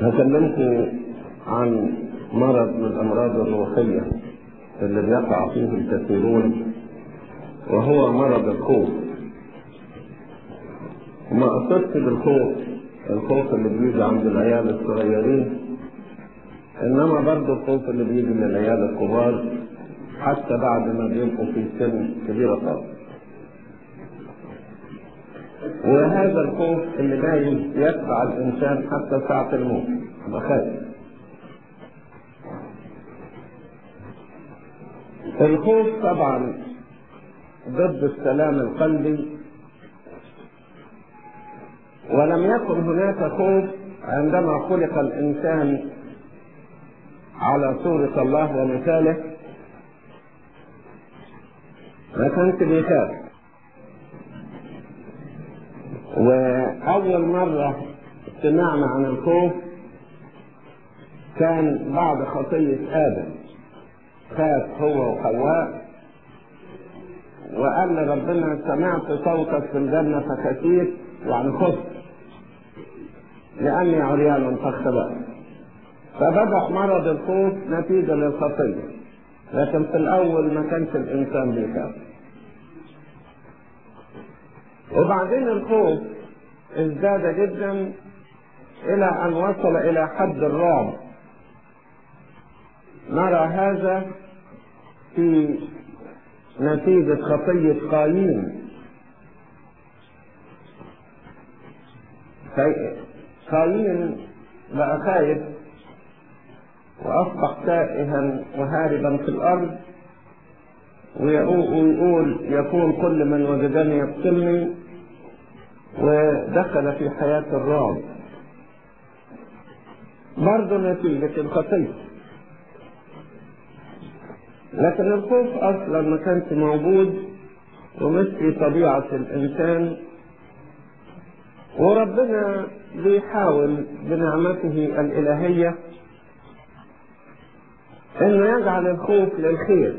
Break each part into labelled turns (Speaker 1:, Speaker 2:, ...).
Speaker 1: هكلمكم عن مرض من الأمراض الروحية اللي بيقع فيه الكثيرون وهو مرض الخوف وما أقصدش بالخوف الخوف اللي بيجي عند العيال الصغيرين إنما برضه الخوف اللي بيجي من العيال الكبار حتى بعد ما بيبقوا في سن كبيرة خالص وهذا الخوف اللي باين يتبع الإنسان حتى ساعة الموت بخاف الخوف طبعا ضد السلام القلبي ولم يكن هناك خوف عندما خلق الإنسان على صورة الله ومثاله ما كانش بيخاف وأول مرة سمعنا عن الخوف كان بعد خطية آدم خاف هو وحواء وقال لربنا سمعت صوتك في الجنة فخشيت يعني خفت لأني عريان فاختبأت فبدأ مرض الخوف نتيجة للخطية لكن في الأول ما كانش الإنسان بيخاف وبعدين الخوف ازداد جدا إلى أن وصل إلى حد الرعب نرى هذا في نتيجة خطية قايين قايين بقى خايف وأصبح تائها وهاربا في الأرض ويقول يكون كل من وجدني يقتلني ودخل في حياة الرعب برضه نتيجة الخطية لكن الخوف أصلا ما كانش موجود ومش في طبيعة الإنسان وربنا بيحاول بنعمته الإلهية انه يجعل الخوف للخير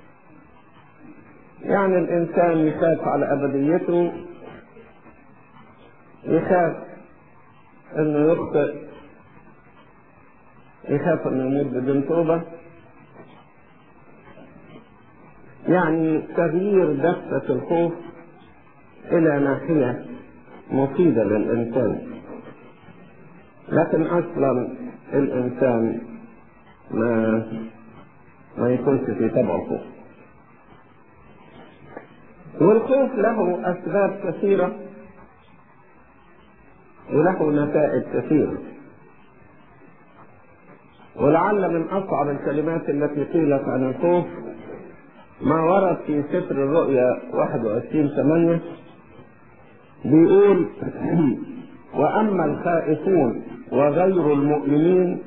Speaker 1: يعني الانسان يخاف على ابديته يخاف انه يخطئ يخاف انه يموت بدون توبه يعني تغيير دفة الخوف الى ناحية مفيدة للانسان لكن اصلا الانسان ما ما يكونش في طبعه خوف والخوف له أسباب كثيرة وله نتائج كثيرة ولعل من أصعب الكلمات التي قيلت عن الخوف ما ورد في سفر الرؤيا 21 8 بيقول وأما الخائفون وغير المؤمنين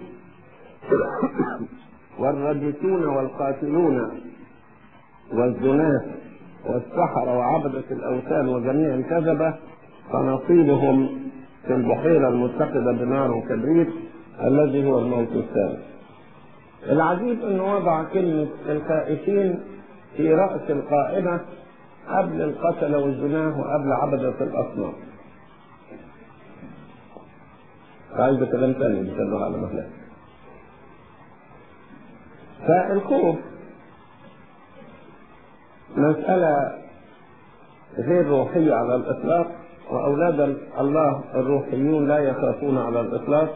Speaker 1: والرجسون والقاتلون والزناة والسحرة وعبدة الأوثان وجميع الكذبة فنصيبهم في البحيرة المتخذة بنار وكبريت الذي هو الموت الثاني. العجيب انه وضع كلمة الخائفين في رأس القائمة قبل القتل والزناه وقبل عبدة الأصنام. عايز كلام ثاني بيسألوه على مهلك. فالخوف مسألة غير روحية على الإطلاق وأولاد الله الروحيون لا يخافون على الإطلاق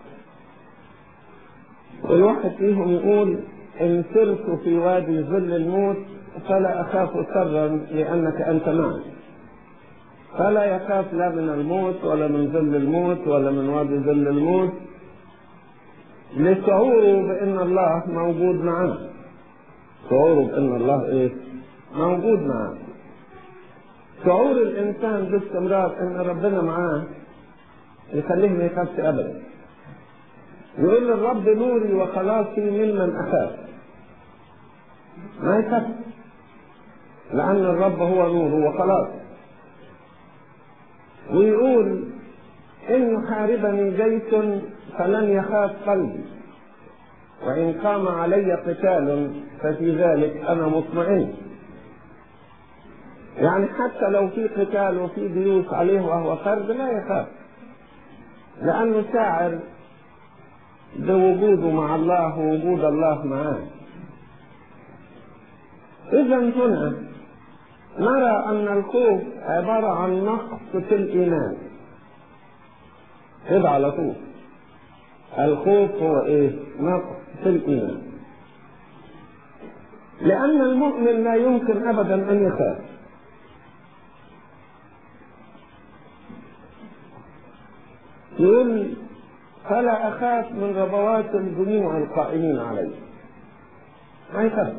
Speaker 1: والواحد فيهم يقول إن سرت في وادي ظل الموت فلا أخاف سرا لأنك أنت معي فلا يخاف لا من الموت ولا من ظل الموت ولا من وادي ظل الموت لشعوره بأن الله موجود معاه شعوره بأن الله إيه؟ موجود معاه شعور الإنسان باستمرار أن ربنا معاه يخليه ما يخافش أبدا يقول الرب نوري وخلاصي ممن أخاف ما يخاف لأن الرب هو نوره وخلاص ويقول إن يحاربني جيش فلن يخاف قلبي وإن قام علي قتال ففي ذلك أنا مطمئن يعني حتى لو في قتال وفي جيوش عليه وهو فرد لا يخاف لأنه شاعر بوجوده مع الله ووجود الله معاه إذا هنا نرى أن الخوف عبارة عن نقص في الإيمان كده على طول الخوف هو إيه؟ نقص في الإيمان لأن المؤمن لا يمكن أبدا أن يخاف يقول فلا أخاف من ربوات الدموع القائمين علي ما يخاف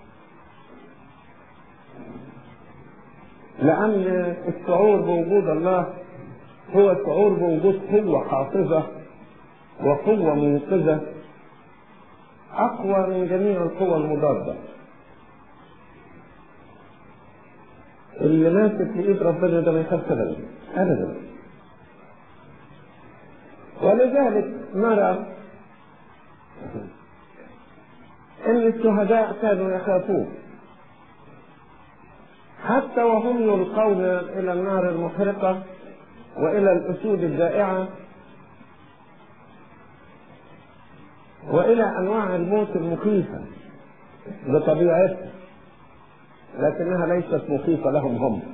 Speaker 1: لأن الشعور بوجود الله هو الشعور بوجود قوة حافظة وقوة منقذة أقوى من جميع القوى المضادة اللي ماسك في ايد ربنا ده ما يخافش ابدا ابدا ولذلك نرى ان الشهداء كانوا يخافون حتى وهم يلقون الى النار المحرقه والى الاسود الجائعه والى انواع الموت المخيفه بطبيعتها لكنها ليست مخيفه لهم هم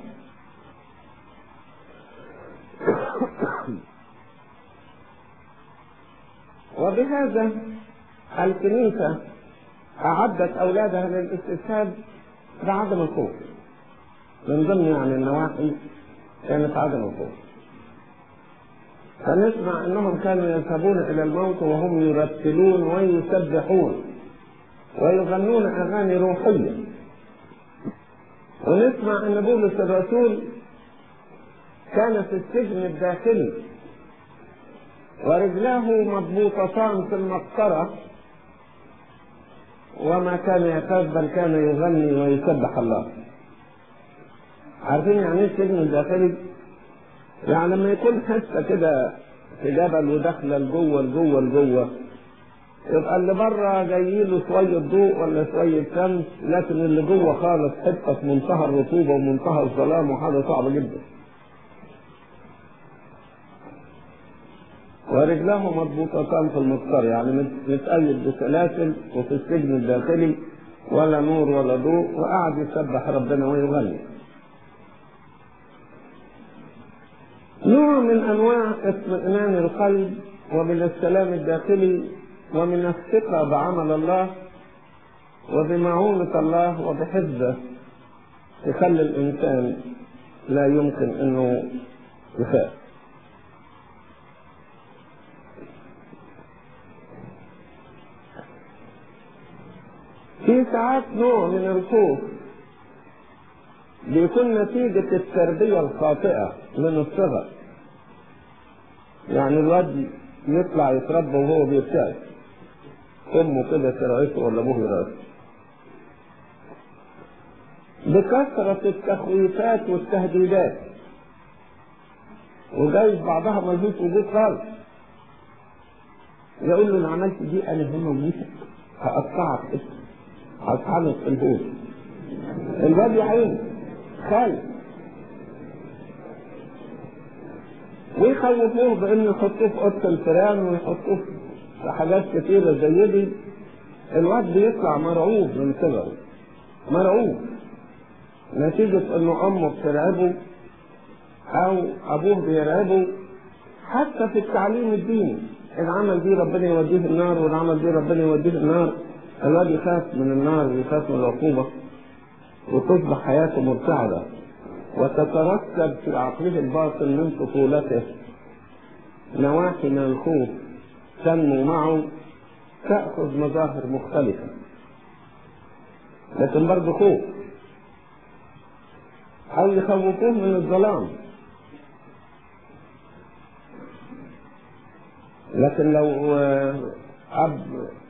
Speaker 1: وبهذا الكنيسة أعدت أولادها للاستشهاد بعدم الخوف من ضمن يعني النواحي كانت عدم الخوف فنسمع أنهم كانوا يذهبون إلى الموت وهم يرتلون ويسبحون ويغنون أغاني روحية ونسمع أن بولس الرسول كان في السجن الداخلي ورجلاه مضبوطتان في المقطرة وما كان يخاف بل كان يغني ويسبح الله عارفين يعني ايه السجن الداخلي؟ يعني لما يكون حته كده في جبل وداخله لجوه لجوه لجوه يبقى اللي بره جاي له شويه ضوء ولا شويه شمس لكن اللي جوه خالص حته في منتهى الرطوبه ومنتهى الظلام وحاجه صعبه جدا. ورجلاه مضبوطتان في المسطر يعني متقيد بسلاسل وفي السجن الداخلي ولا نور ولا ضوء وقعد يسبح ربنا ويغني نوع من انواع اطمئنان القلب ومن السلام الداخلي ومن الثقة بعمل الله وبمعونة الله وبحفظه يخلي الإنسان لا يمكن أنه يخاف في ساعات نوع من الخوف بيكون نتيجة التربية الخاطئة من الصغر يعني الواد يطلع يتربى وهو بيرتعش امه كده ترعشه ولا ابوه يرعشه بكثرة التخويفات والتهديدات وجايز بعضها ملهوش وجود خالص يقول له انا عملت دي انا هنا وجيتك هقطعك اسمك هطحنك في الهوش الواد يا عيني خايف ويخوفوه بان يحطوه في اوضه الفيران ويحطوه في حاجات كتيره زي دي الواد بيطلع مرعوب من صغره مرعوب نتيجة انه امه بترعبه او ابوه بيرعبه حتى في التعليم الديني العمل دي ربنا يوديه النار والعمل دي ربنا يوديه النار الواد يخاف من النار ويخاف من العقوبة وتصبح حياته مرتعبة وتترتب في عقله الباطن من طفولته نواحي من الخوف تنمو معه تأخذ مظاهر مختلفة لكن برضه خوف أو يخوفوه من الظلام لكن لو أب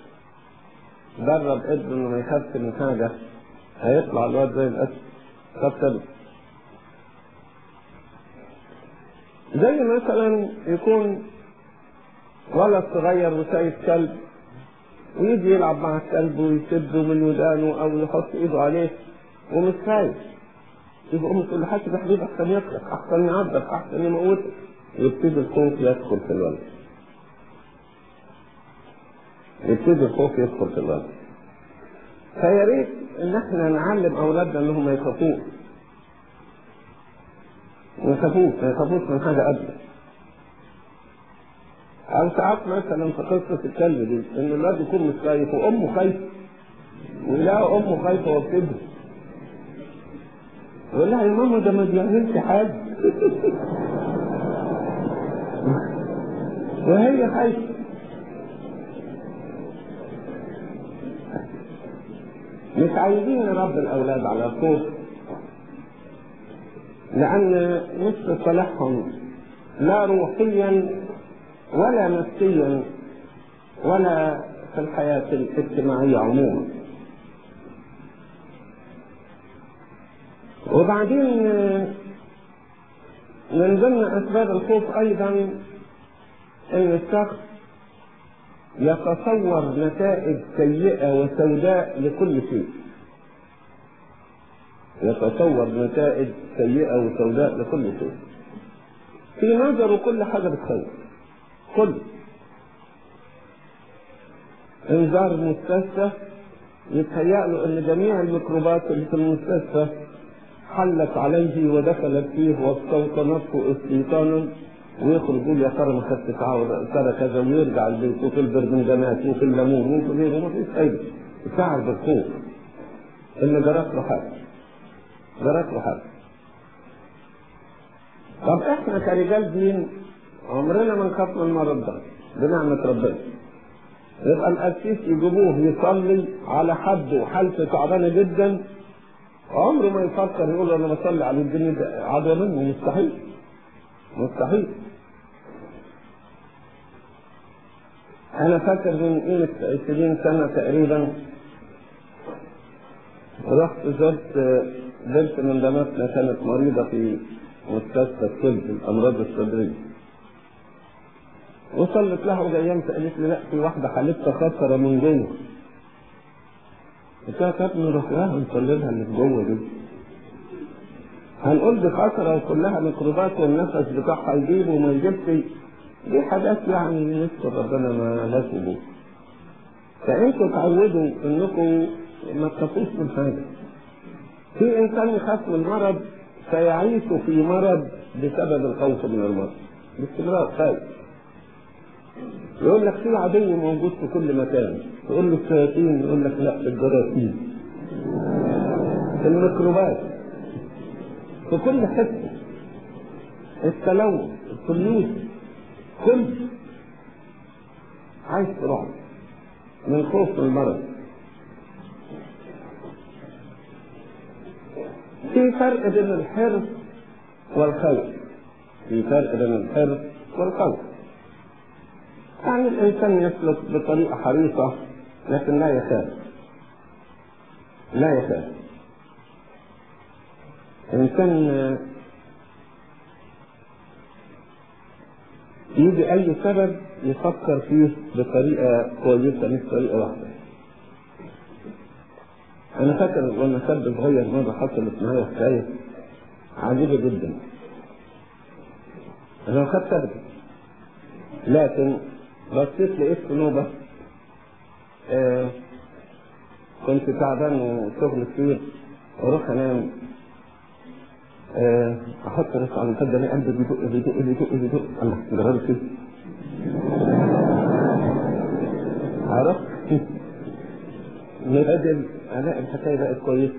Speaker 1: درب ابنه انه ما يخافش من حاجة هيطلع الواد زي الأسد خد كده زي مثلا يكون ولد صغير وشايف كلب ويجي يلعب مع الكلب ويشده من ودانه او يحط ايده عليه ومش خايف يبقى امه تقول له حاسب يا حبيبي احسن يطلق احسن يعضك احسن يموتك يبتدي الخوف يدخل في الولد يبتدي الخوف يدخل في القلب فيا ريت ان احنا نعلم اولادنا انهم ما يخافوش ما يخافوش ما يخافوش من حاجه ابدا او ساعات مثلا في قصه الكلب دي ان الولاد يكون مش خايف وامه خايفه ويلاقوا امه خايفه وبتبكي يقول لها يا ماما ده ما بيعملش حاجه وهي خايفه مش عايزين نربي الاولاد على الخوف لان مش في صالحهم لا روحيا ولا نفسيا ولا في الحياه الاجتماعيه عموما وبعدين من ضمن اسباب الخوف ايضا ان الشخص يتصور نتائج سيئة وسوداء لكل شيء يتصور نتائج سيئة وسوداء لكل شيء في نظره كل حاجة بتخوف كل انذار مستشفى يتهيأ له ان جميع الميكروبات اللي في المستشفى حلت عليه ودخلت فيه واستوطنته استيطانا ويخرج يقول يا ترى ما خدت ترى كذا ويرجع البيت وفي البرمنجانات وفي الليمون وفي غيره ما فيش فايده شعر بالخوف ان جرت له حاجه جرت له حاجه طب احنا كرجال دين عمرنا ما نخاف من المرض ده بنعمة ربنا يبقى القسيس يجيبوه يصلي على حد وحالته تعبانه جدا عمره ما يفكر يقول انا بصلي على الدنيا عدوى منه مستحيل مستحيل انا فاكر من قيمة 20 سنة تقريبا رحت زرت بنت من بناتنا كانت مريضة في مستشفى الطب الامراض الصدرية وصلت لها وجيمت قالت لي لا في واحدة حالتها خطرة من جوه قلت لها طب نروح لها نصلي لها اللي في جوه دي هنقول دي خطرة وكلها ميكروبات والنفس بتاعها يجيب وما يجيبش دي حاجات يعني نسبة ربنا ما لهاش وجود فانتوا تعودوا انكم ما تخافوش من حاجة في انسان يخاف من مرض فيعيش في مرض بسبب الخوف من المرض باستمرار خايف يقول لك في عدو موجود في كل مكان تقول له الشياطين يقول لك لا الجراثيم في الميكروبات في كل حته التلوث الفلوس كل عايز رعب من خوف من المرض في فرق بين الحرص والخوف في فرق بين الحرص والخوف يعني الإنسان يسلك بطريقة حريصة لكن لا يخاف لا يخاف إنسان يجي أي سبب يفكر فيه بطريقة كويسة مش طريقة واحدة أنا فاكر وأنا شاب صغير مرة حصلت معايا حكاية عجيبة جدا أنا خدت أبدا لكن بصيت لقيت في نوبة آه كنت تعبان وشغل كتير واروح انام آه احط راسي على المخده الاقي قلبي بيدق بيدق بيدق بيدق الله جربت كده عرفت نبدل الاقي الحكايه بقت كويسه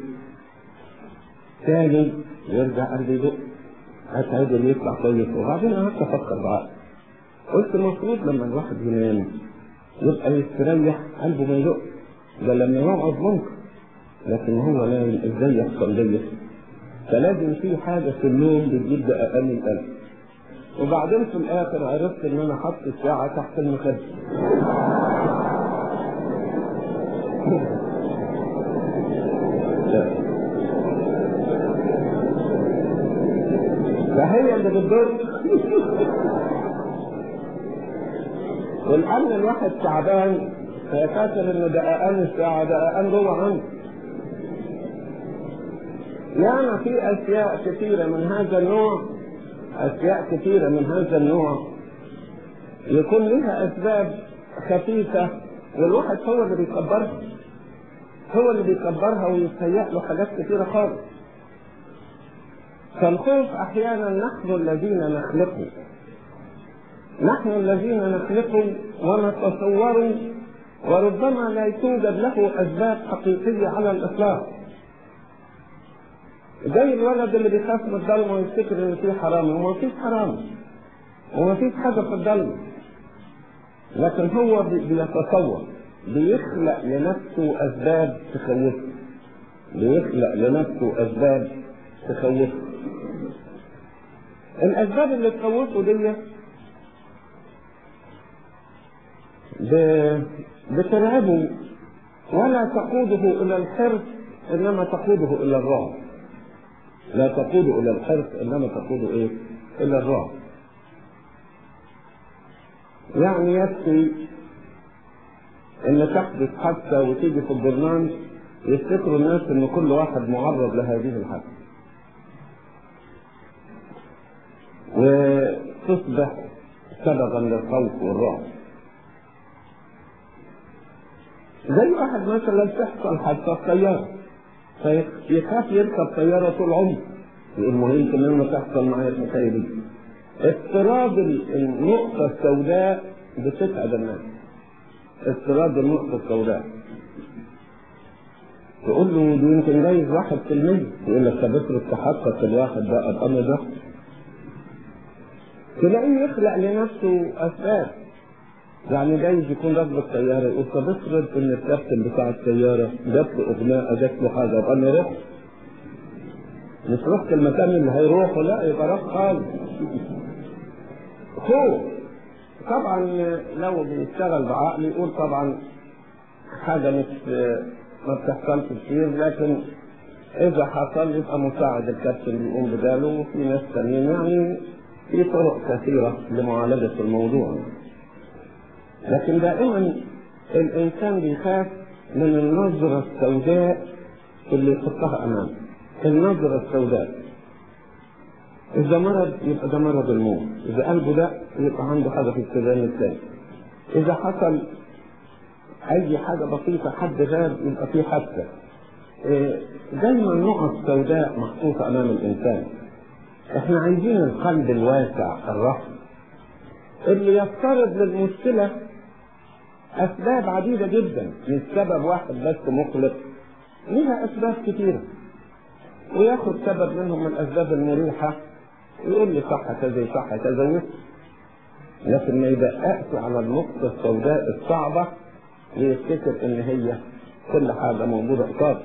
Speaker 1: تاني يرجع قلبي يدق اتعب اللي يطلع كويس وبعدين قعدت افكر بعقل قلت المفروض لما الواحد ينام يبقى يستريح قلبه ما يدق ده لما يقعد ممكن لكن هو نايم ازاي يحصل ديت فلازم في حاجة في النوم بتجيب دقائق القلب وبعدين في الآخر عرفت إن أنا حط الساعة تحت المخدة فهي اللي بتضر والآن الواحد تعبان فاكر إن دقائق الساعة دقائق جوه عنده يعني في أشياء كثيرة من هذا النوع أشياء كثيرة من هذا النوع يكون لها أسباب خفيفة والواحد هو اللي بيكبرها هو اللي بيكبرها ويتهيأ له حاجات كتيرة خالص فالخوف أحيانا نحن الذين نخلقه نحن الذين نخلقه ونتصوره وربما لا توجد له أسباب حقيقية على الإطلاق زي الولد اللي بيخاف من الضلمة ويفتكر إن فيه حرام وما فيش حرام وما فيش حاجة في الضلمة لكن هو بيتصور بيخلق لنفسه أسباب تخوفه بيخلق لنفسه أسباب تخوفه الأسباب اللي تخوفه دي بترعبه ولا تقوده إلى الحرص إنما تقوده إلى الرعب لا تقوده إلى الحرص إنما تقوده إيه؟ إلى الرعب يعني يكفي ان تحدث حادثه وتيجي في الجرنان يفتكروا الناس ان كل واحد معرض لهذه الحادثه وتصبح سببا للخوف والرعب زي واحد مثلا تحصل حادثه في طياره فيخاف يركب طياره طول عمره يقول ما يمكن انه تحصل معايا الحكايه دي اضطراب النقطه السوداء بتتعب الناس اضطراب النقطة السوداء تقول له دي يمكن جايز واحد في المية يقول لك طب افرض تحقق الواحد ده الأمر ده تلاقيه يخلق لنفسه أسباب يعني جايز يكون راكب الطيارة يقول طب افرض إن الكابتن بتاع الطيارة جات له إغماء جات له حاجة يبقى أنا رحت مش رحت المكان اللي هيروحه لا يبقى راح خالص خوف طبعا لو بيشتغل بعقل يقول طبعا حاجة مش ما بتحصلش كتير لكن إذا حصل يبقى مساعد الكابتن بيقوم بداله وفي ناس تانيين يعني في طرق كثيرة لمعالجة الموضوع لكن دائما الإنسان بيخاف من النظرة السوداء اللي يحطها أمامه النظرة السوداء إذا مرض يبقى ده مرض الموت، إذا قلبه ده يبقى عنده حاجة في السودان الثاني. إذا حصل أي حاجة بسيطة حد غاب يبقى في حادثة. إيه دايما نقط سوداء محطوطة أمام الإنسان. إحنا عايزين القلب الواسع الرحم اللي يفترض للمشكلة أسباب عديدة جدا، مش سبب واحد بس مقلق. لها أسباب كثيرة. وياخد سبب منهم من الأسباب المريحة يقول لي صح كذا صح كذا لكن ما يدققش على النقطة السوداء الصعبة ويفتكر إن هي كل حاجة موجودة قصاده.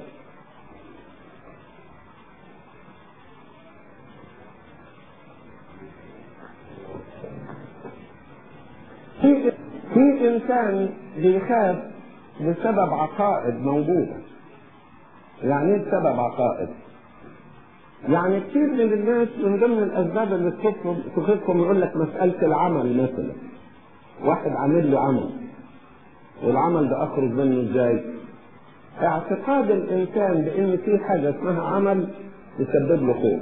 Speaker 1: في في إنسان بيخاف بسبب عقائد موجودة. يعني إيه بسبب عقائد؟ يعني كثير من الناس من ضمن الاسباب اللي تخصهم يقول لك مساله العمل مثلا واحد عامل له عمل والعمل ده اخرج منه ازاي؟ اعتقاد الانسان بان في حاجه اسمها عمل يسبب له خوف.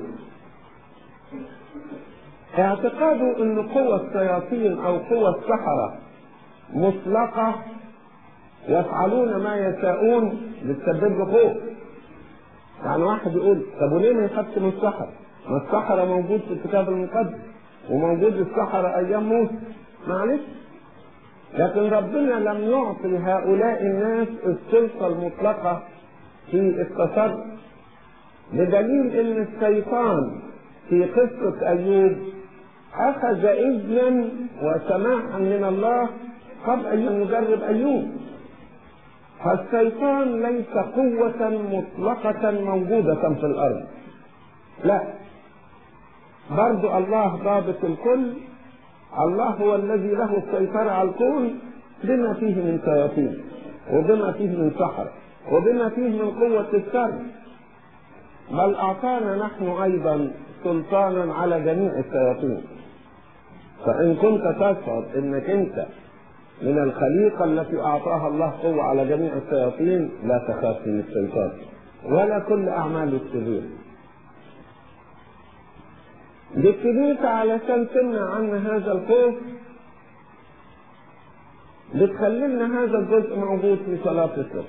Speaker 1: اعتقاده ان قوى الشياطين او قوى السحره مطلقه يفعلون ما يشاءون بتسبب له خوف. يعني واحد يقول طب وليه ما يخافش من السحرة؟ ما السحرة موجود في الكتاب المقدس وموجود السحرة أيام موسى معلش لكن ربنا لم يعطي هؤلاء الناس السلطة المطلقة في التصرف بدليل ان الشيطان في قصة أيوب أخذ إذنا وسماحا من الله قبل أن يجرب أيوب فالشيطان ليس قوة مطلقة موجودة في الأرض لا برضو الله ضابط الكل الله هو الذي له السيطرة على الكون بما فيه من شياطين وبما فيه من سحر وبما فيه من قوة الشر بل أعطانا نحن أيضا سلطانا على جميع الشياطين فإن كنت تشعر إنك أنت من الخليقة التي أعطاها الله قوة على جميع الشياطين لا تخاف من الشيطان ولا كل أعمال الشرير بالكبيرة علشان تمنع عنا هذا الخوف بتخلي لنا هذا الجزء موجود في صلاة الصبح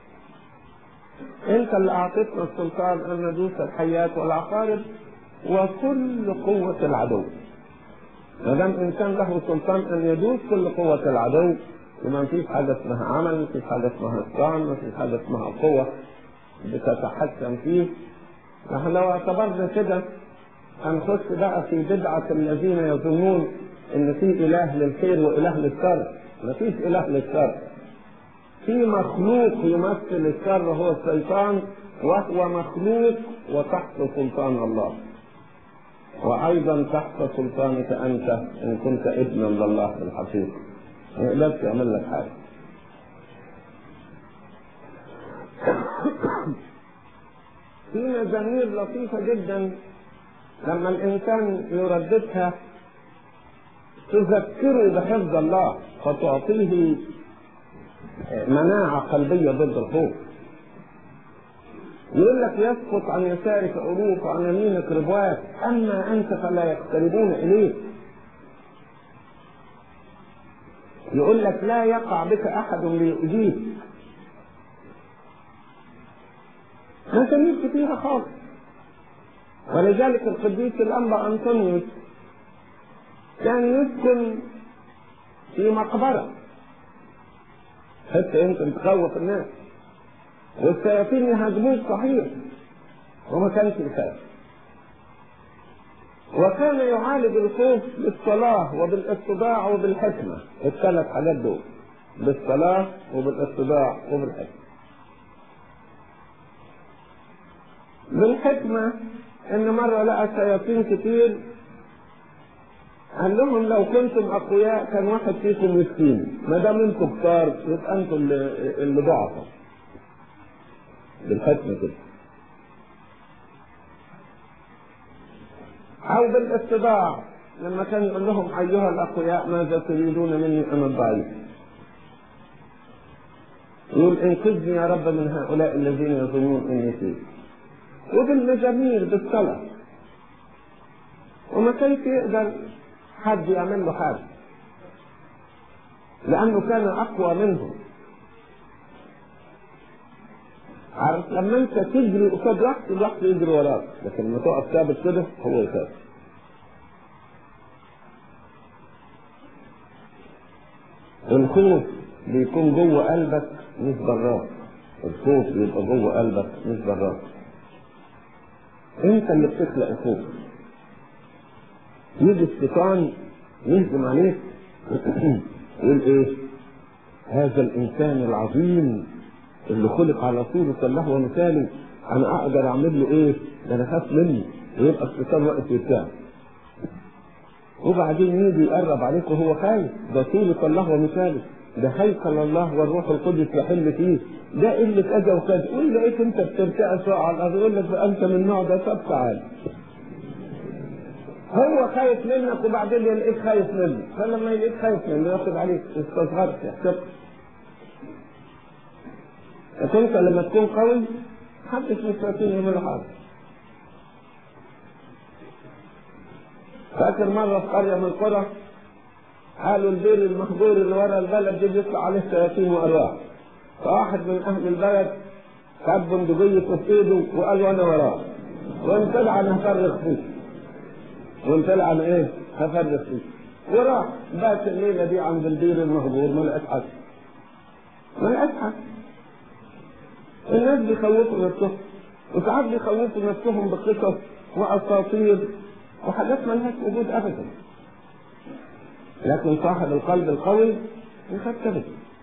Speaker 1: انت اللي اعطيتنا السلطان ان ندوس الحيات والعقارب وكل قوة العدو ما دام انسان له سلطان ان يدوس كل قوة العدو يبقى مفيش حاجة اسمها عمل مفيش حاجة اسمها اسطان مفيش حاجة اسمها قوة بتتحكم فيه نحن لو اعتبرنا كده هنخش بقى في بدعة الذين يظنون ان في اله للخير واله للشر مفيش اله للشر في مخلوق يمثل الشر هو الشيطان وهو مخلوق وتحت سلطان الله وايضا تحت سلطانك انت ان كنت ابنا لله بالحقيقه ما يقدرش يعمل لك حاجه في مزامير لطيفة جدا لما الإنسان يرددها تذكره بحفظ الله فتعطيه مناعة قلبية ضد الخوف يقول لك يسقط عن يسارك ألوف وعن يمينك ربوات أما أنت فلا يقتربون إليك يقول لك لا يقع بك أحد ليؤذيك ما تميلش فيها خالص ولذلك القديس الأنبا أنطونيوس كان يسكن في مقبرة حتى يمكن تخوف الناس والشياطين يهاجموه صحيح وما كانش يخاف وكان يعالج الخوف بالصلاة وبالاتباع وبالحكمة الثلاث حاجات دول بالصلاة وبالاتباع وبالحكمة بالحكمة إن مرة لقى شياطين كتير قال لهم لو كنتم أقوياء كان واحد فيكم مسكين ما دام انتم كتار يبقى انتم اللي, اللي ضعفوا بالحكمة كده أو بالاتباع لما كان يقول لهم أيها الأقوياء ماذا تريدون مني أنا الضعيف يقول انقذني يا رب من هؤلاء الذين يظنون اني فيه وبالمزامير بالصلاة وما كيف يقدر حد يعمل له حاجة لأنه كان أقوى منهم عارف لما أنت تجري قصاد واحد الواحد يجري وراك لكن لما تقف ثابت كده هو يخاف الخوف بيكون جوه قلبك مش براك الخوف بيبقى جوه قلبك مش براك انت اللي بتخلق الخوف يجي الشيطان يهجم عليك يقول ايه هذا الانسان العظيم اللي خلق على صورة الله ومثاله انا اقدر اعمل له ايه ده انا خاف منه ويبقى الشيطان واقف قدامه وبعدين يجي يقرب عليك وهو خايف ده صورة الله ومثاله ده هيكل الله والروح القدس يحل فيه ده اللي كذا وكذا قول لقيت انت بترتعش على الارض يقول لك انت من النوع ده طب تعال هو خايف منك وبعدين يلاقيك خايف منه فلما يلاقيك خايف منه ياخد عليك استصغرت يحتقر لكن انت لما تكون قوي محدش من الشياطين يعمل حاجه فاكر مره في قريه من القرى قالوا البير المهجور اللي ورا البلد دي بيطلع عليه شياطين وارواح فواحد من اهل البلد خد بندقية في ايده وقال وانا وراه وان طلع انا هفرغ فيه وان طلع انا ايه هفرغ فيه وراح بات الليله دي عند البير المهجور ما لقاش حد ما لقاش حد الناس بيخوفوا نفسهم وساعات بيخوفوا نفسهم بقصص واساطير وحاجات ما لهاش وجود ابدا لكن صاحب القلب القوي يخاف كده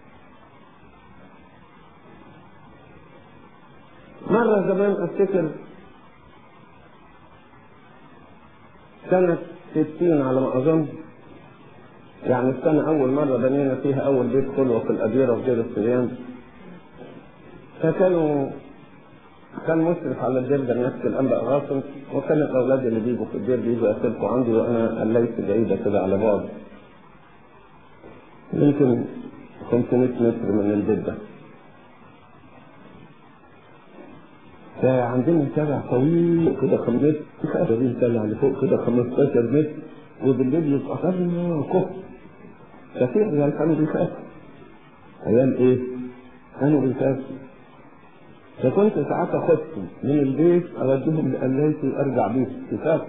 Speaker 1: مرة زمان افتكر سنة ستين على ما أظن يعني السنة أول مرة بنينا فيها أول بيت خلوة في الأديرة في دير الصبيان فكانوا كان مشرف على الدير ده نفس الأنبا غاصم وكان الأولاد اللي بيجوا في الدير بيجوا يسلكوا عندي وأنا قليت بعيدة كده على بعد يمكن 500 متر من البيت ده فعندنا شارع طويل كده خمس متر شارع اللي فوق كده 15 متر وبالليل يبقى غنى كفر ففعلا كانوا بيخافوا عيال ايه؟ كانوا بيسافروا فكنت ساعات اخدهم من البيت اوديهم لقلايتي وارجع بيهم يسافر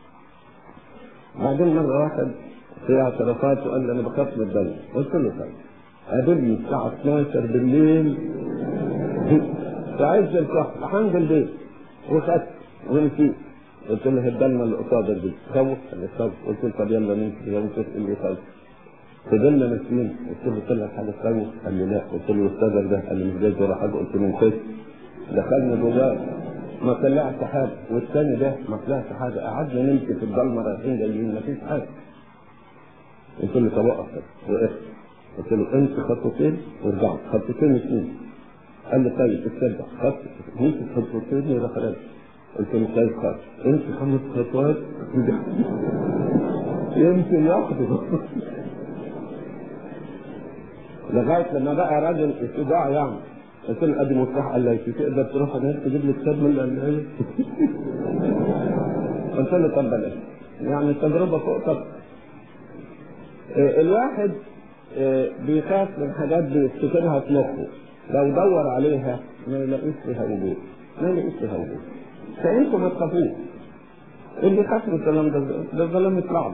Speaker 1: بعدين مرة واحد في اعترافات وقال لي انا بخاف من الضلمة قلت له طيب قابلني الساعة 12 بالليل في عز الكحل هنزل البيت وخدت ونسيت قلت له الضلمة اللي قصادك دي خوف قال لي خوف قلت له طب يلا نمشي يلا نشوف اللي خوف فضلنا ماشيين قلت له طلع حاجة تخوف قال لي لا قلت له استاذك ده قال لي مش جاي ورا حاجة قلت له نخش دخلنا جواه ما طلعش حاجة والثاني ده ما طلعش حاجة قعدنا نمشي في الضلمة رايحين جايين ما فيش حاجة قلت له طب وقف وقفت قلت له امشي خطوتين ورجعت خطوتين اثنين قال لي طيب اتبع خط مشي خطوتين ولا خلاص قلت له طيب خلاص امشي خمس خطوات يمكن ياخده لغايه لما بقى راجل اتباع يعني قلت له ادي مفتاح قال لي تقدر تروح هناك تجيب لي كتاب من القلايه قلت له طب بلاش يعني التجربه فوق طب الواحد بيخاف من حاجات بيفتكرها في مخه لو دور عليها ما يلاقيش فيها وجود ما يلاقيش فيها وجود فانتوا ما تخافوش اللي يخاف من الكلام ده ده الظلام يطلع له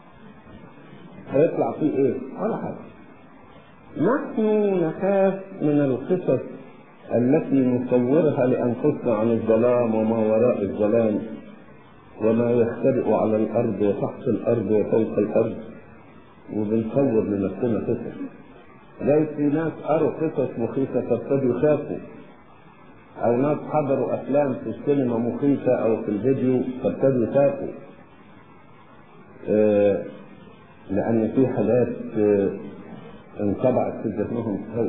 Speaker 1: هيطلع فيه ايه؟ ولا حاجه نحن نخاف من القصص التي نصورها لانفسنا عن الظلام وما وراء الظلام وما يختبئ على الارض وتحت الارض وفوق الارض وبنصور لنفسنا قصص ليس في ناس قروا قصص مخيفه فابتدوا يخافوا او ناس حضروا افلام في السينما مخيفه او في الفيديو فابتدوا يخافوا آه لان في حاجات آه انطبعت في ذهنهم خوف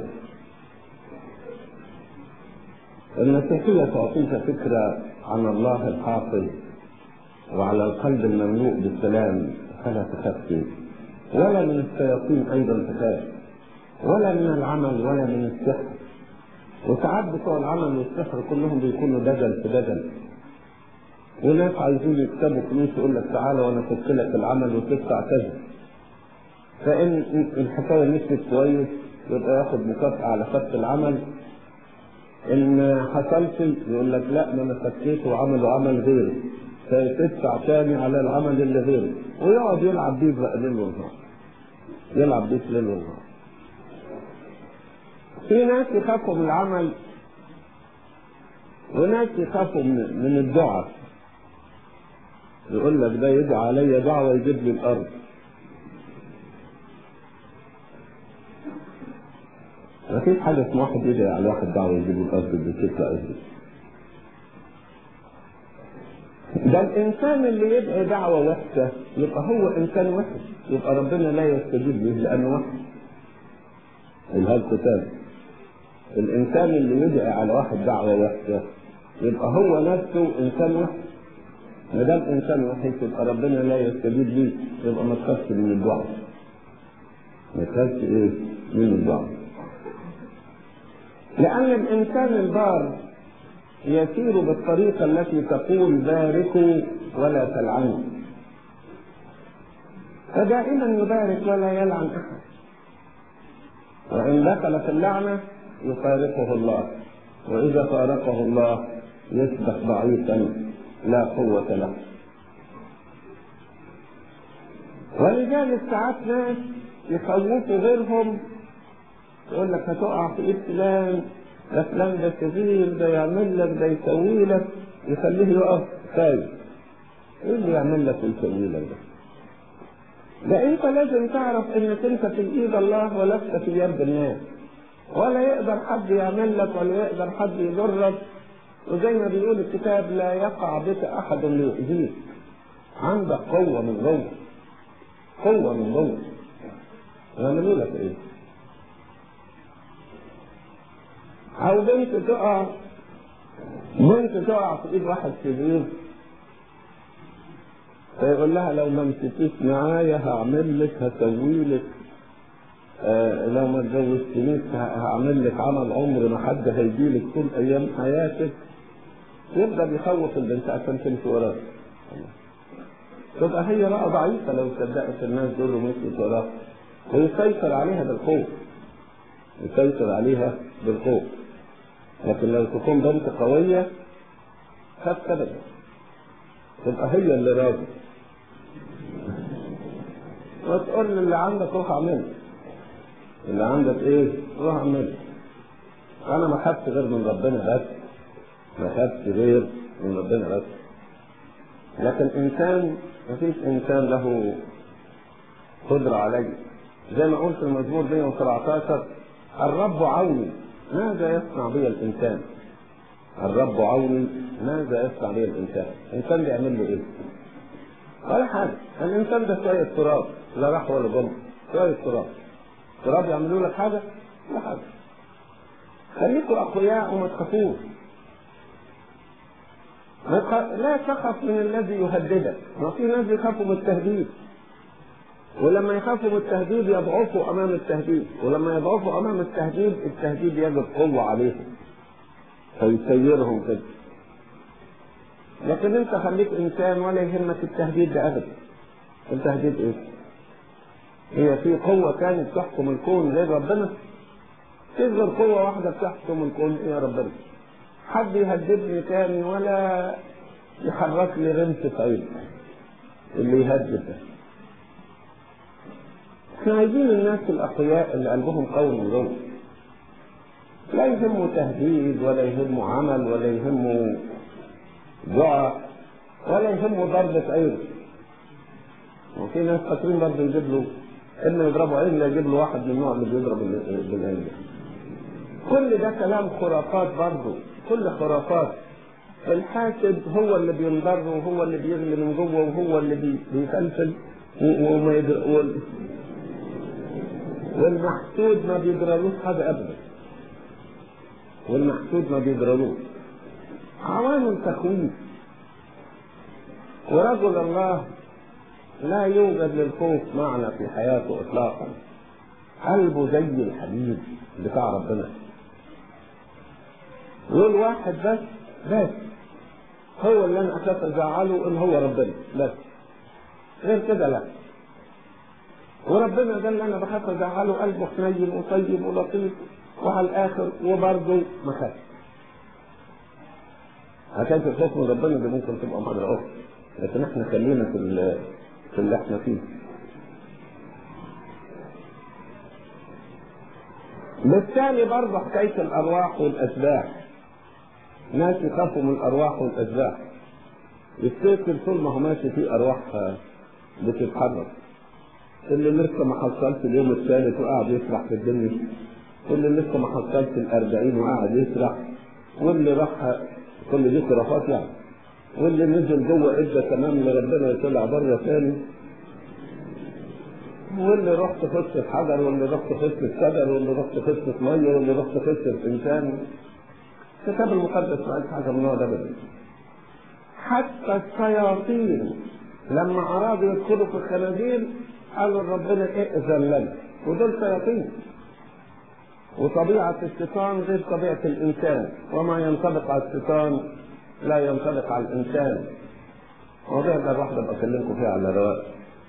Speaker 1: المسيحية تعطيك فكرة عن الله الحافظ وعلى القلب المملوء بالسلام فلا تخاف فيه ولا من الشياطين أيضا تخاف ولا من العمل ولا من السحر وساعات بتوع العمل والسحر كلهم بيكونوا دجل في دجل وناس عايزين يكسبوا فلوس يقول لك تعالى وانا افك لك العمل وتدفع كذا فان الحكايه مشيت كويس يبقى ياخد مكافاه على فك العمل ان حصلش يقول لك لا ما انا فكيت وعملوا عمل غيره فيدفع تاني على العمل اللي غيره ويقعد يلعب بيه بقى ليل ونهار يلعب بيه ليل ونهار في ناس يخافوا من العمل وناس يخافوا من, من الدعاء يقول لك ده يدعى عليا دعوه يجيب لي الارض ما فيش حاجه اسمها واحد يدعي على واحد دعوه يجيب له الارض بتطلع ايه ده الانسان اللي يدعي دعوه وحشه يبقى هو انسان وحش يبقى ربنا لا يستجيب له لانه وحش الهاد كتاب الانسان اللي يدعي على واحد دعوه وحشه يبقى هو نفسه انسان وحش ما دام انسان وحش يبقى ربنا لا يستجيب ليه يبقى ما تخافش من الدعاء ما تخافش ايه من الدعاء لان الانسان البار يسير بالطريقة التي تقول باركوا ولا تلعنوا فدائما يبارك ولا يلعن أحد وإن دخل في اللعنة يفارقه الله وإذا فارقه الله يصبح ضعيفا لا قوة له ولذلك ساعات ناس يخوفوا غيرهم يقول لك هتقع في ايد فلان ده فلان ده شرير ده يعمل لك ده يسوي لك يخليه يقف خايف ايه اللي يعمل لك ويسوي لك ده؟ ده انت لازم تعرف انك انت في ايد الله ولست في يد الناس ولا يقدر حد يعمل لك ولا يقدر حد يضرك وزي ما بيقول الكتاب لا يقع بك احد ليؤذيك عندك قوه من جوه قوه من جوه يعملوا لك ايه؟ او بنت تقع بنت تقع في ايد واحد كبير فيقول لها لو ما مشيتيش معايا هعمل لك هسوي لك آه لو ما اتجوزتنيش هعمل لك عمل عمر ما حد هيجي لك طول ايام حياتك يبدا بيخوف البنت عشان تمشي وراه تبقى هي بقى ضعيفه لو صدقت الناس دول ومشيت وراه ويسيطر عليها بالقوه يسيطر عليها بالقوة لكن لو تكون بنت قوية خد كبد تبقى هي اللي راضي وتقول اللي عندك روح اعمله اللي عندك ايه روح اعمله انا ما خدت غير من ربنا بس ما خدت غير من ربنا بس لكن انسان ما فيش انسان له قدرة عليه زي ما قلت المزمور 117 الرب عوني ماذا يصنع بي الانسان الرب عوني ماذا يصنع بي الانسان الانسان بيعمل له ايه ولا حاجه الانسان ده شويه تراب لا راح ولا جم شويه تراب تراب يعملوا لك حاجه لا حاجه خليكوا اقوياء وما تخافوش لا تخف من الذي يهددك ما في ناس يخافوا من التهديد ولما يخافوا من التهديد يضعفوا امام التهديد ولما يضعفوا امام التهديد التهديد يجد قوه عليهم فيسيرهم كده لكن انت خليك انسان ولا يهمك التهديد ده ابدا التهديد ايه هي في قوة كانت تحكم الكون غير ربنا تظهر قوة واحدة بتحكم الكون ايه يا ربنا حد يهددني تاني ولا يحرك لي رمس عين اللي يهدد ده احنا عايزين الناس الاقوياء اللي قلبهم قوي من جوه لا يهمه تهديد ولا يهمه عمل ولا يهمه دعاء ولا يهمه ضربة عين وفي ناس فاكرين برضه يجيب له اما يضربوا عين لا يجيب له واحد من النوع اللي بيضرب بالعين كل ده كلام خرافات برضه كل خرافات الحاسد هو اللي بينضر وهو اللي بيغلي من جوه وهو اللي بيفلفل وما يدر... والمحسود ما بيجرالوش حاجه ابدا والمحسود ما بيجرالوش عوامل تخويف ورجل الله لا يوجد للخوف معنى في حياته اطلاقا قلبه زي الحديد بتاع ربنا والواحد بس بس هو اللي انا اخاف ازعله ان هو ربنا بس غير كده لا وربنا ده اللي انا بخاف ازعله قلبه حنين وطيب ولطيف وعلى الاخر وبرضه ما خافش عشان الخوف من ربنا دي ممكن تبقى مرة أخرى لكن احنا خلينا في في اللي احنا فيه بالتالي برضه حكاية الأرواح والأشباح ناس يخافوا من الأرواح والأشباح يفتكر طول ما هو ماشي في أرواح بتتحرك اللي لسه ما حصلش اليوم الثالث وقاعد يسرح في الدنيا واللي لسه ما حصلش الأربعين وقاعد يسرح واللي راح كل دي خرافات يعني واللي نزل جوه ادى تمام لربنا يطلع بره ثاني واللي رحت قصة حجر واللي رحت قصة شجر واللي رحت قصة مية واللي رحت قصة إنسان الكتاب المقدس ما قالش حاجة من النوع ده أبدا حتى الشياطين لما أرادوا يدخلوا في الخنازير قالوا لربنا ائذن لنا ودول شياطين وطبيعة الشيطان غير طبيعة الإنسان وما ينطبق على الشيطان لا ينطبق على الإنسان موضوع ده الواحدة بكلمكم فيه على رواق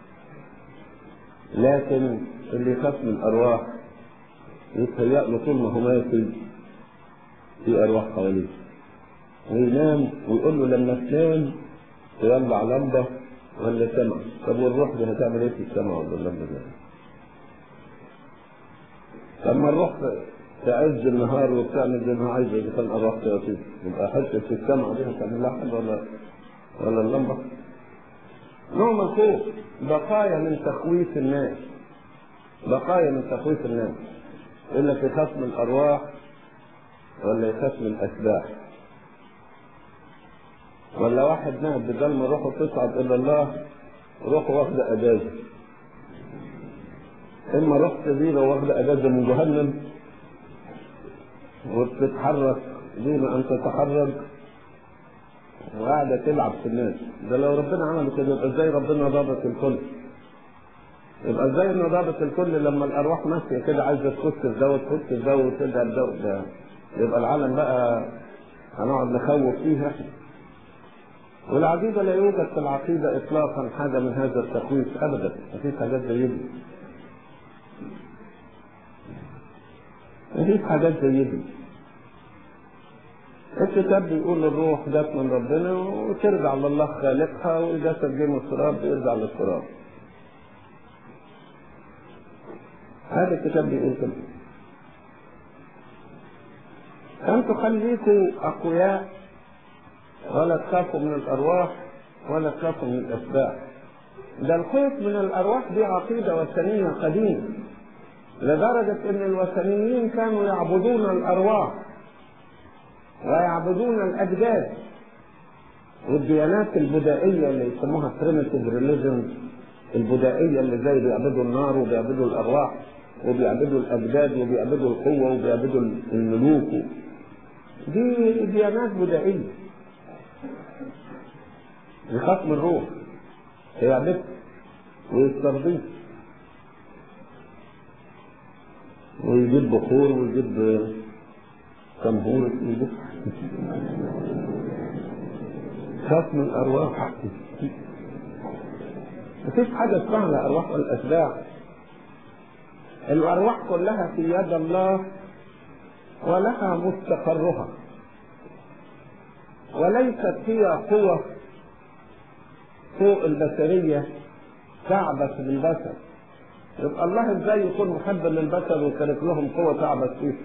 Speaker 1: لكن اللي يخاف من الأرواح يتهيأ له طول ما هو ماشي في أرواح حواليه وينام ويقول له لما تنام تولع لمبة ولا سمع طب والروح دي هتعمل ايه في السمع ولا اللمبة دي؟ لما الروح في عز النهار وبتعمل زي ما عايزه اذا كان الروح شياطين يبقى حته في السمع دي هتعمل لها حاجه ولا ولا اللمبه نوع من الخوف بقايا من تخويف الناس بقايا من تخويف الناس يقول لك يخاف من الارواح ولا يخاف من الاشباح ولا واحد نام بدل ما روحه تصعد الى الله روحه واخده اجازه اما رحت زينه واخده اجازه من جهنم وبتتحرك دون ان تتحرك وقاعده تلعب في الناس ده لو ربنا عمل كده يبقى ازاي ربنا ضابط الكل يبقى ازاي انه ضابط الكل لما الارواح ماشيه كده عايزه تخش في ده وتخش في ده وتذهب ده وده يبقى العالم بقى هنقعد نخوف فيها والعقيده لا يوجد في العقيده اطلاقا حاجه من هذا التخويف ابدا مفيش حاجات زي دي مفيش حاجات زي دي الكتاب بيقول الروح جت من ربنا وترجع لله خالقها والجسد جه من التراب بيرجع للتراب هذا الكتاب بيقول كده أنتوا خليكوا أقوياء ولا تخافوا من الأرواح ولا تخافوا من الأتباع ده الخوف من الأرواح دي عقيدة وثنية قديمة لدرجة إن الوثنيين كانوا يعبدون الأرواح ويعبدون الأجداد والديانات البدائية اللي يسموها primitive religions البدائية اللي زي بيعبدوا النار وبيعبدوا الأرواح وبيعبدوا الأجداد وبيعبدوا القوة وبيعبدوا الملوك دي ديانات بدائية يخاف من الروح يعبد ويسترضيه ويجيب بخور ويجيب كمهور ويجيب خاف من الأرواح مفيش حاجة اسمها الأرواح والأتباع الأرواح كلها في يد الله ولها مستقرها وليست هي قوة فوق البشرية تعبث بالبشر يبقى الله ازاي يكون محب للبشر ويترك لهم قوة تعبث فيه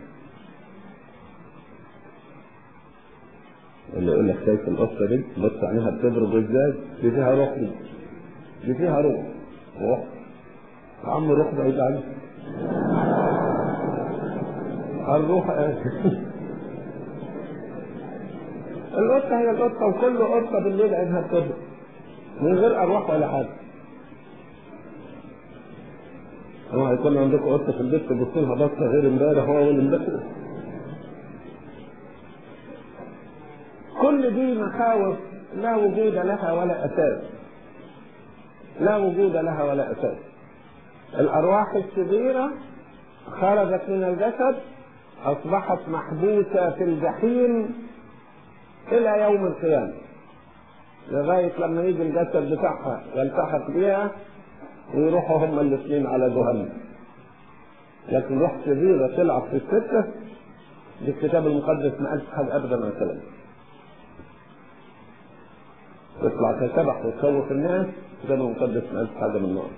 Speaker 1: اللي يقول لك شايف القطة دي بص عليها بتضرب ازاي دي فيها روح دي دي فيها روح روح يا عم روح بعيد عنك الروح القطة هي القطة وكل قطة بالليل عينها بتضرب من غير أرواح ولا حاجة هو هيكون عندكم قطة في البيت تبص لها بصة غير امبارح هو أول امبارح كل دي مخاوف لا وجود لها ولا أساس لا وجود لها ولا أساس الأرواح الشريرة خرجت من الجسد أصبحت محبوسة في الجحيم إلى يوم القيامة لغاية لما يجي الجسد بتاعها يلتحق بيها ويروحوا هما الاثنين على جهنم لكن روح شريرة تلعب في السكة دي الكتاب المقدس ما قالش حاجة أبدا عن الكلام تطلع كسبح وتخوف الناس الكتاب المقدس ما قالش حاجة من النوع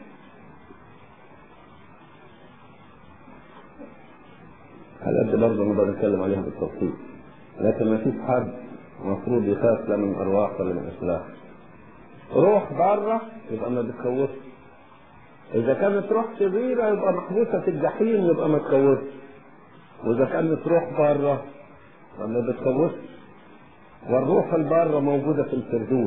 Speaker 1: الحاجات دي برضه نقدر نتكلم عليها بالتفصيل لكن ما فيش حد المفروض يخاف لا من ارواح ولا من اسلاح روح بره يبقى ما بتخوفش اذا كانت روح شريره يبقى محبوسه في الجحيم يبقى ما تخوفش واذا كانت روح بره فما بتخوفش والروح الباره موجوده في الفردوس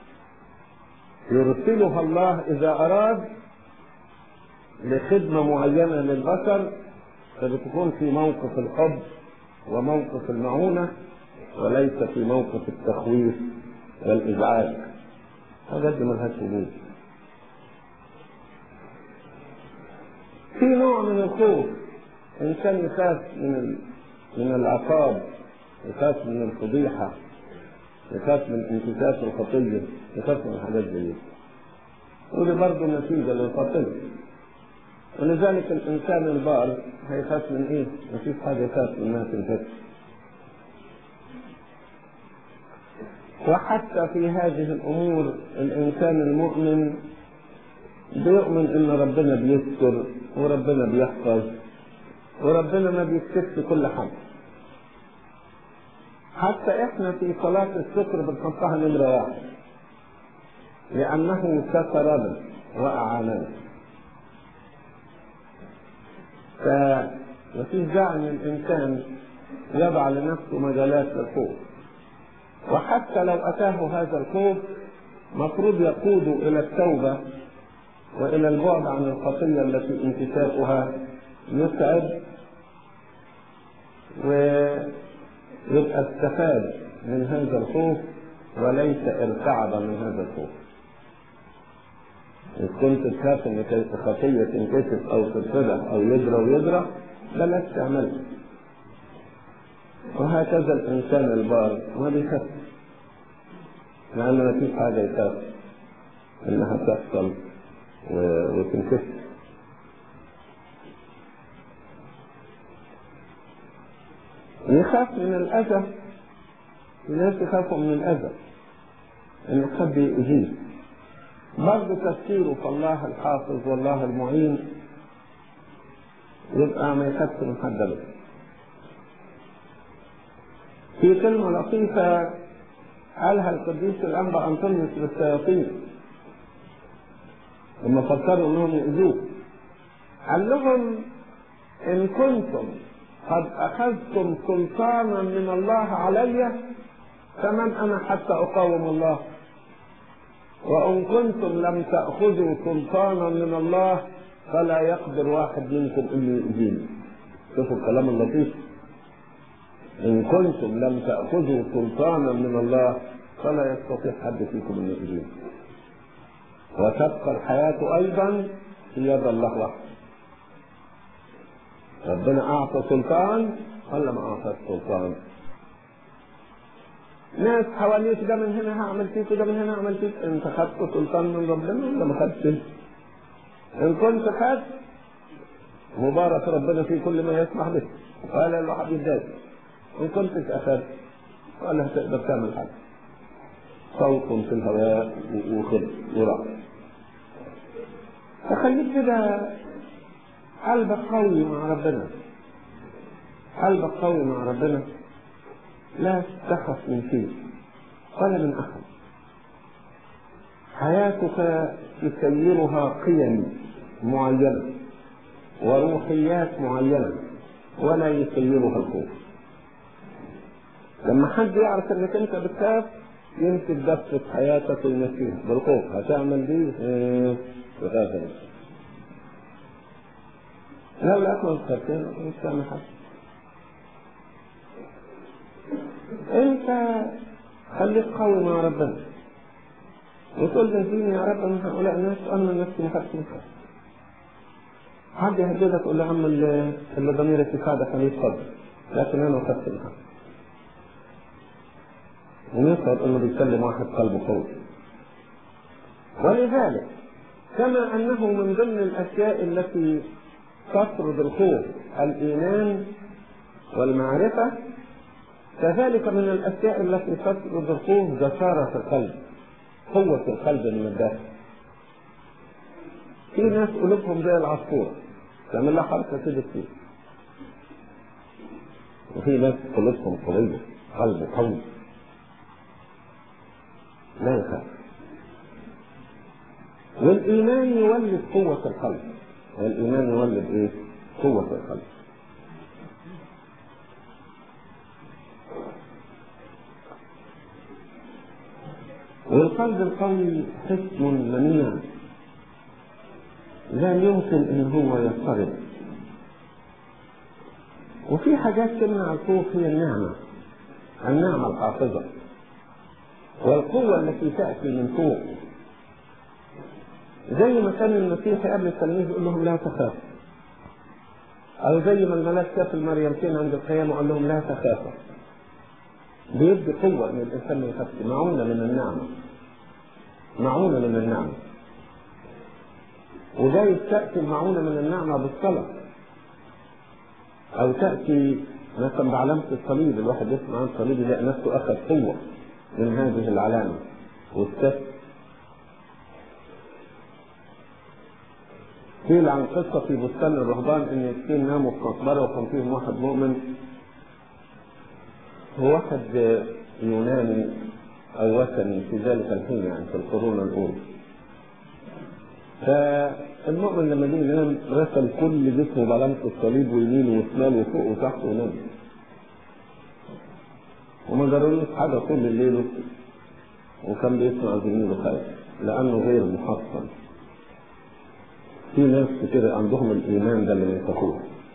Speaker 1: يرسلها الله اذا اراد لخدمه معينه للبشر فبتكون في موقف الحب وموقف المعونه وليس في موقف التخويف والإزعاج هذا دي ملهاش وجود في نوع من الخوف إنسان يخاف من ال... من العقاب يخاف من الفضيحة يخاف من انتكاس الخطية يخاف من حاجات زي دي ودي برضه نتيجة للخطية ولذلك الإنسان البار هيخاف من إيه؟ مفيش حاجة يخاف منها تنفك وحتى في هذه الأمور الإنسان المؤمن بيؤمن إن ربنا بيستر وربنا بيحفظ وربنا ما بيكتبش كل حاجة حتى إحنا في صلاة الشكر بنحطها نمرة واحد لأنه سترنا وأعاننا فمفيش داعي ان الانسان يضع لنفسه مجالات للخوف وحتى لو اتاه هذا الخوف مفروض يقود الى التوبه والى البعد عن الخطيه التي انتشافها يسعد ويبقى استفاد من هذا الخوف وليس ارتعب من هذا الخوف إن كنت تخاف إن خطية تنكشف أو تتفضح أو يجرى ويجرى بلاش تعملها وهكذا الإنسان البار ما بيخاف لأن ما فيش حاجة يخاف إنها تحصل و- وتنكشف يخاف من الأذى في ناس يخافوا من الأذى إن حد يأذيه برضه تفكيره في الله الحافظ والله المعين يبقى ما يخافش من حد أبدا في كلمة لطيفة قالها القديس الأنبا أنطونيوس للشياطين لما فكروا انهم يؤذوه قال لهم ان كنتم قد اخذتم سلطانا من الله علي فمن انا حتى اقاوم الله وان كنتم لم تاخذوا سلطانا من الله فلا يقدر واحد منكم ان يؤذيني شوفوا الكلام اللطيف ان كنتم لم تاخذوا سلطانا من الله فلا يستطيع حد فيكم ان يؤذيني وتبقى الحياة أيضا في يد الله وحده ربنا أعطى سلطان ولا ما أعطى سلطان ناس حواليك ده من هنا هعمل فيك وده من هنا هعمل فيك انت خدت سلطان من ربنا ولا ما خدتش؟ ان كنت خدت مبارك ربنا في كل ما يسمح به ولا الواحد يتضايق ان كنت اخذت ولا هتقدر تعمل حاجه صوت في الهواء وخد وراء فخليك كده قلبك قوي مع ربنا قلبك قوي مع ربنا لا تخف من شيء ولا من احد حياتك يسيرها قيم معينه وروحيات معينه ولا يسيرها الخوف لما حد يعرف انك انت بتخاف يمسك دفة حياتك ويمشيها بالخوف هتعمل دي ايه بغافل لو لا تكون خايفين مش تعمل حاجة انت خليك قوي مع ربنا وتقول نجيني يا رب من هؤلاء الناس انا نفسي ما خدت من حاجة حد يهددك تقول له عم اللي ضميرك يساعدك عليه اتفضل لكن انا ما خدت من حاجة ونشعر انه بيكلم واحد قلبه قوي ولذلك كما انه من ضمن الاشياء التي تطرد الخوف الايمان والمعرفه كذلك من الاشياء التي تطرد الخوف جساره القلب قوه القلب من الداخل في ناس قلوبهم زي العصفوره تعمل لها حركه كده كتير وفي ناس قلوبهم قويه قلب قوي لا يخاف والإيمان يولد قوة القلب والإيمان يولد إيه؟ قوة القلب والقلب القوي حسن منيع لا يمكن ان هو يضطرب وفي حاجات تمنع الخوف هي النعمة النعمة الحافظة والقوة التي تأتي من فوق زي ما كان المسيح قبل التلاميذ يقول لهم لا تخافوا أو زي ما الملاك شاف المريمتين عند القيامة وقال لهم لا تخافوا بيدي قوة إن الإنسان ما يخافش معونة من النعمة معونة من النعمة وجايز تأتي المعونة من النعمة بالصلاة أو تأتي مثلا بعلامة الصليب الواحد يسمع عن الصليب يلاقي نفسه أخذ قوة من هذه العلامة والسبت قيل عن قصة في بستان الرهبان إن اثنين ناموا في مقبرة وكان فيهم واحد مؤمن وواحد يوناني أو وثني في ذلك الحين يعني في القرون الأولى. فالمؤمن لما جه ينام رسل كل جسمه بعلامة الصليب ويمينه وشماله وفوق وتحت ونام. وما جرالوش حاجة طول الليل وكان بيسمع زميله خايف لأنه غير محصن. في ناس كتير عندهم الإيمان ده اللي ما يخافوش.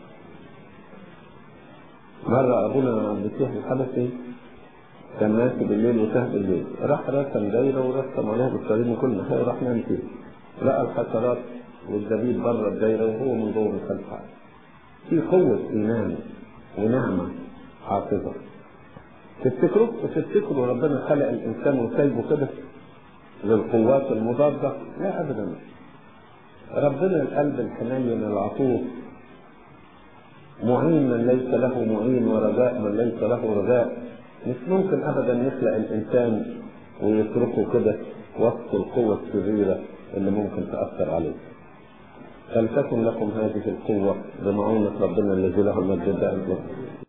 Speaker 1: مرة أبونا عبد الفتاح الحبشي كان ماشي بالليل وتاه بالليل راح رسم دايرة ورسم عليها بالصليب من كل ناحية وراح نام فيها لقى الحشرات والزبيب بره الدايرة وهو من جوه من خلفها في قوة إيمان ونعمة حافظة تفتكروا تفتكروا ربنا خلق الإنسان وسايبه كده للقوات المضادة؟ لا أبدا ربنا القلب الحنين العطوف معين من ليس له معين ورجاء من ليس له رجاء مش ممكن ابدا نخلق الانسان ويتركه كده وسط القوة الشريرة اللي ممكن تأثر عليه. فلتكن لكم هذه القوة بمعونة ربنا الذي له المجد دائما